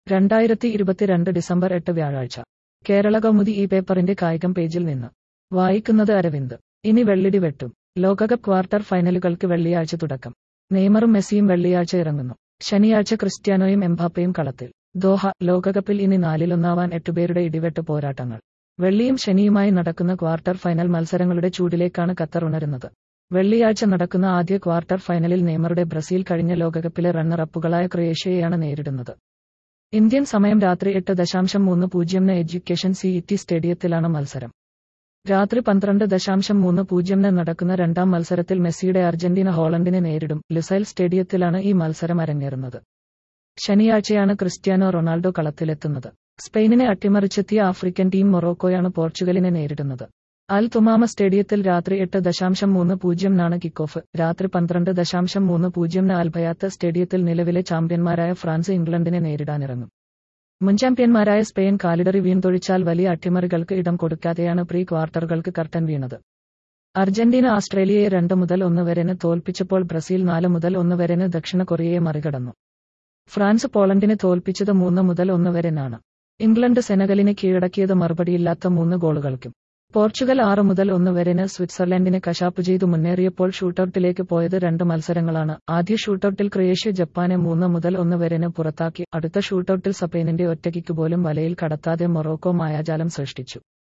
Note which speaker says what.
Speaker 1: രണ്ടായിരത്തി ഇരുപത്തിരണ്ട് ഡിസംബർ എട്ട് വ്യാഴാഴ്ച കേരള കൗമുദി ഈ പേപ്പറിന്റെ കായികം പേജിൽ നിന്ന് വായിക്കുന്നത് അരവിന്ദ് ഇനി വെള്ളിടി വെട്ടും ലോകകപ്പ് ക്വാർട്ടർ ഫൈനലുകൾക്ക് വെള്ളിയാഴ്ച തുടക്കം നെയ്മറും മെസ്സിയും വെള്ളിയാഴ്ച ഇറങ്ങുന്നു ശനിയാഴ്ച ക്രിസ്ത്യാനോയും എംബാപ്പയും കളത്തിൽ ദോഹ ലോകകപ്പിൽ ഇനി നാലിലൊന്നാവാൻ എട്ടുപേരുടെ ഇടിവെട്ട് പോരാട്ടങ്ങൾ വെള്ളിയും ശനിയുമായി നടക്കുന്ന ക്വാർട്ടർ ഫൈനൽ മത്സരങ്ങളുടെ ചൂടിലേക്കാണ് ഖത്തർ ഉണരുന്നത് വെള്ളിയാഴ്ച നടക്കുന്ന ആദ്യ ക്വാർട്ടർ ഫൈനലിൽ നെയ്മറുടെ ബ്രസീൽ കഴിഞ്ഞ ലോകകപ്പിലെ റണ്ണറപ്പുകളായ ക്രൊയേഷ്യയെയാണ് നേരിടുന്നത് ഇന്ത്യൻ സമയം രാത്രി എട്ട് ദശാംശം മൂന്ന് പൂജ്യംന് എഡ്യൂക്കേഷൻ സി ഇ ടി സ്റ്റേഡിയത്തിലാണ് മത്സരം രാത്രി പന്ത്രണ്ട് ദശാംശം മൂന്ന് പൂജ്യംന് നടക്കുന്ന രണ്ടാം മത്സരത്തിൽ മെസ്സിയുടെ അർജന്റീന ഹോളണ്ടിനെ നേരിടും ലുസൈൽ സ്റ്റേഡിയത്തിലാണ് ഈ മത്സരം അരങ്ങേറുന്നത് ശനിയാഴ്ചയാണ് ക്രിസ്ത്യാനോ റൊണാൾഡോ കളത്തിലെത്തുന്നത് സ്പെയിനിനെ അട്ടിമറിച്ചെത്തിയ ആഫ്രിക്കൻ ടീം മൊറോക്കോയാണ് പോർച്ചുഗലിനെ നേരിടുന്നത് അൽ തുമാമ സ്റ്റേഡിയത്തിൽ രാത്രി എട്ട് ദശാംശം മൂന്ന് പൂജ്യംനാണ് കിക്ക് ഓഫ് രാത്രി പന്ത്രണ്ട് ദശാംശം മൂന്ന് പൂജ്യംന് അൽബയാത്ത് സ്റ്റേഡിയത്തിൽ നിലവിലെ ചാമ്പ്യന്മാരായ ഫ്രാൻസ് ഇംഗ്ലണ്ടിനെ നേരിടാനിറങ്ങും മുൻ ചാമ്പ്യന്മാരായ സ്പെയിൻ കാലിടറി വീൺതൊഴിച്ചാൽ വലിയ അട്ടിമറികൾക്ക് ഇടം കൊടുക്കാതെയാണ് പ്രീ ക്വാർട്ടറുകൾക്ക് കർട്ടൻ വീണത് അർജന്റീന ഓസ്ട്രേലിയയെ രണ്ട് മുതൽ ഒന്ന് വരെന് തോൽപ്പിച്ചപ്പോൾ ബ്രസീൽ നാല് മുതൽ ഒന്ന് വരെന് ദക്ഷിണ കൊറിയയെ മറികടന്നു ഫ്രാൻസ് പോളണ്ടിനെ തോൽപ്പിച്ചത് മൂന്ന് മുതൽ ഒന്ന് വരെനാണ് ഇംഗ്ലണ്ട് സെനഗലിനെ കീഴടക്കിയത് മറുപടിയില്ലാത്ത മൂന്ന് ഗോളുകൾക്കും പോർച്ചുഗൽ ആറ് മുതൽ ഒന്ന് വരെന് സ്വിറ്റ്സർലൻഡിനെ കശാപ്പ് ചെയ്തു മുന്നേറിയപ്പോൾ ഷൂട്ടൌട്ടിലേക്ക് പോയത് രണ്ട് മത്സരങ്ങളാണ് ആദ്യ ഷൂട്ടൌട്ടിൽ ക്രൊയേഷ്യ ജപ്പാനെ മൂന്ന് മുതൽ ഒന്ന് വരെന് പുറത്താക്കി അടുത്ത ഷൂട്ടൌട്ടിൽ സ്പെയിനിന്റെ ഒറ്റയ്ക്ക് പോലും വലയിൽ കടത്താതെ മൊറോക്കോ മായാജാലം സൃഷ്ടിച്ചു